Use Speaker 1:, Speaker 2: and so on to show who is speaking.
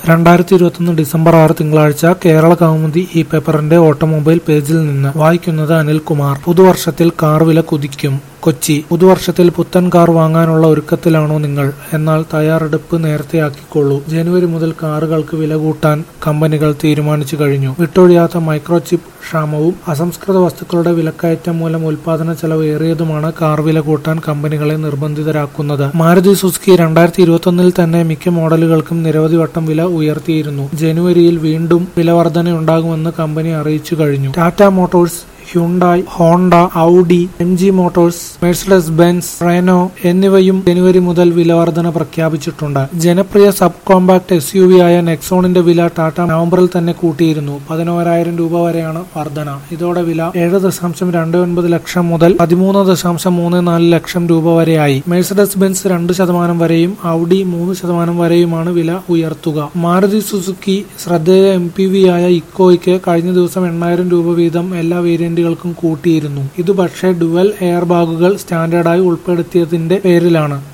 Speaker 1: രണ്ടായിരത്തി ഇരുപത്തൊന്ന് ഡിസംബർ ആറ് തിങ്കളാഴ്ച കേരള കൗമുദി ഈ പേപ്പറിന്റെ ഓട്ടോമൊബൈൽ പേജിൽ നിന്ന് വായിക്കുന്നത് അനിൽകുമാർ പുതുവർഷത്തിൽ കാർ വില കുതിക്കും കൊച്ചി പുതുവർഷത്തിൽ പുത്തൻ കാർ വാങ്ങാനുള്ള ഒരുക്കത്തിലാണോ നിങ്ങൾ എന്നാൽ തയ്യാറെടുപ്പ് നേരത്തെയാക്കിക്കൊള്ളൂ ജനുവരി മുതൽ കാറുകൾക്ക് വില കൂട്ടാൻ കമ്പനികൾ തീരുമാനിച്ചു കഴിഞ്ഞു വിട്ടൊഴിയാത്ത മൈക്രോചിപ്പ് ക്ഷാമവും അസംസ്കൃത വസ്തുക്കളുടെ വിലക്കയറ്റം മൂലം ഉൽപാദന ചെലവ് ഏറിയതുമാണ് കാർ വില കൂട്ടാൻ കമ്പനികളെ നിർബന്ധിതരാക്കുന്നത് മാരുതി സുസുക്കി രണ്ടായിരത്തി ഇരുപത്തൊന്നിൽ തന്നെ മിക്ക മോഡലുകൾക്കും നിരവധി വട്ടം വില ഉയർത്തിയിരുന്നു ജനുവരിയിൽ വീണ്ടും വില വർധനയുണ്ടാകുമെന്ന് കമ്പനി അറിയിച്ചു കഴിഞ്ഞു Tata Motors Hyundai Honda Audi M G Motors Mercedes Benz Renault എന്നിവയും ജനുവരി മുതൽ വില വർധന പ്രഖ്യാപിച്ചിട്ടുണ്ട് ജനപ്രിയ sub compact S U V ആയ നെക്സോണിന്റെ വില ടാറ്റ നവംബറിൽ തന്നെ കൂട്ടിയിരുന്നു പതിനോരായിരം രൂപ വരെയാണ് വർധന ഇതോടെ വില ഏഴ് ദശാംശം രണ്ട് ഒൻപത് ലക്ഷം മുതൽ പതിമൂന്ന് ദശാംശം മൂന്ന് നാല് ലക്ഷം രൂപ വരെയായി മെഴ്സഡസ് ബെൻസ് രണ്ട് ശതമാനം വരെയും ഔഡി മൂന്ന് ശതമാനം വരെയുമാണ് വില ഉയർത്തുക മാരുതി സുസുക്കി ശ്രദ്ധേയ എം പി വി ആയ ഇക്കോയ്ക്ക് കഴിഞ്ഞ ദിവസം എണ്ണായിരം രൂപ വീതം എല്ലാ വേരിയന്റുകൾക്കും കൂട്ടിയിരുന്നു ഇത് പക്ഷേ ഡുവൽ എയർ ബാഗുകൾ സ്റ്റാൻഡേർഡായി ഉൾപ്പെടുത്തിയതിന്റെ പേരിലാണ്